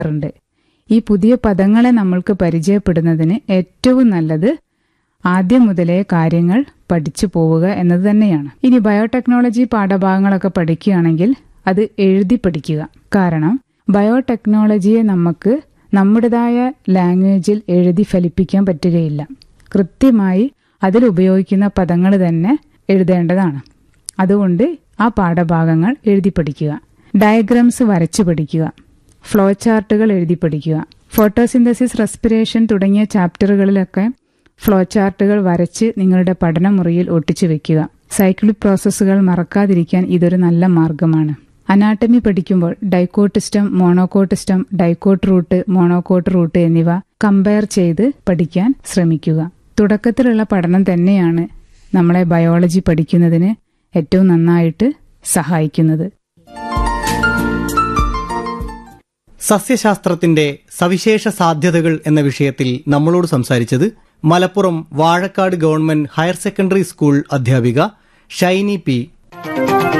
ഉണ്ട് ഈ പുതിയ പദങ്ങളെ നമ്മൾക്ക് പരിചയപ്പെടുന്നതിന് ഏറ്റവും നല്ലത് ആദ്യം മുതലേ കാര്യങ്ങൾ പഠിച്ചു പോവുക എന്നത് തന്നെയാണ് ഇനി ബയോടെക്നോളജി പാഠഭാഗങ്ങളൊക്കെ പഠിക്കുകയാണെങ്കിൽ അത് എഴുതി പഠിക്കുക കാരണം ബയോടെക്നോളജിയെ നമുക്ക് നമ്മുടേതായ ലാംഗ്വേജിൽ എഴുതി ഫലിപ്പിക്കാൻ പറ്റുകയില്ല കൃത്യമായി അതിൽ ഉപയോഗിക്കുന്ന പദങ്ങൾ തന്നെ എഴുതേണ്ടതാണ് അതുകൊണ്ട് ആ പാഠഭാഗങ്ങൾ എഴുതി പഠിക്കുക ഡയഗ്രാംസ് വരച്ചു പഠിക്കുക ഫ്ലോ ചാർട്ടുകൾ എഴുതി പഠിക്കുക ഫോട്ടോസിന്തസിസ് റെസ്പിറേഷൻ തുടങ്ങിയ ചാപ്റ്ററുകളിലൊക്കെ ഫ്ലോ ചാർട്ടുകൾ വരച്ച് നിങ്ങളുടെ പഠനമുറിയിൽ ഒട്ടിച്ചു വെക്കുക സൈക്ലിക് പ്രോസസ്സുകൾ മറക്കാതിരിക്കാൻ ഇതൊരു നല്ല മാർഗമാണ് അനാട്ടമി പഠിക്കുമ്പോൾ dicot stem monocot stem dicot root monocot root എന്നിവ കമ്പയർ ചെയ്ത് പഠിക്കാൻ ശ്രമിക്കുക തുടക്കത്തിലുള്ള പഠനം തന്നെയാണ് നമ്മളെ ബയോളജി പഠിക്കുന്നതിന് ഏറ്റവും നന്നായിട്ട് സഹായിക്കുന്നത് സസ്യശാസ്ത്രത്തിന്റെ സവിശേഷ സാധ്യതകൾ എന്ന വിഷയത്തിൽ നമ്മളോട് സംസാരിച്ചത് Malappuram Vazhakkad government higher secondary school അധ്യാപിക ഷൈനി പി